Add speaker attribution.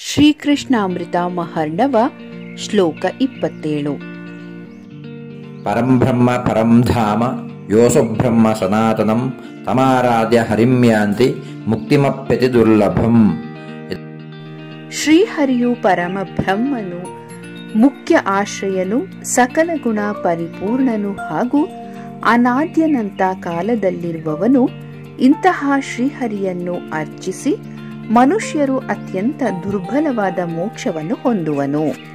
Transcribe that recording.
Speaker 1: ಶ್ರೀಕೃಷ್ಣಾಮೃತ ಮಹರ್ಣವ ಶ್ಲೋಕ ಇಪ್ಪತ್ತೇಳು
Speaker 2: ಪರಂ ಬ್ರಹ್ಮ ಪರಂ ಧಾಮ ಯೋಸು ಬ್ರಹ್ಮ ಸನಾತನಂ ತಮಾರಾಧ್ಯ ಹರಿಮ್ಯಾಂತಿ ಮುಕ್ತಿಮಪ್ಯತಿ ದುರ್ಲಭಂ
Speaker 1: ಶ್ರೀಹರಿಯು ಪರಮ ಬ್ರಹ್ಮನು ಮುಖ್ಯ ಆಶ್ರಯನು ಸಕಲ ಗುಣ ಪರಿಪೂರ್ಣನು ಹಾಗೂ ಅನಾದ್ಯನಂತ ಕಾಲದಲ್ಲಿರುವವನು ಇಂತಹ ಶ್ರೀಹರಿಯನ್ನು ಅರ್ಚಿಸಿ ಮನುಷ್ಯರು ಅತ್ಯಂತ ದುರ್ಬಲವಾದ ಮೋಕ್ಷವನ್ನು ಹೊಂದುವನು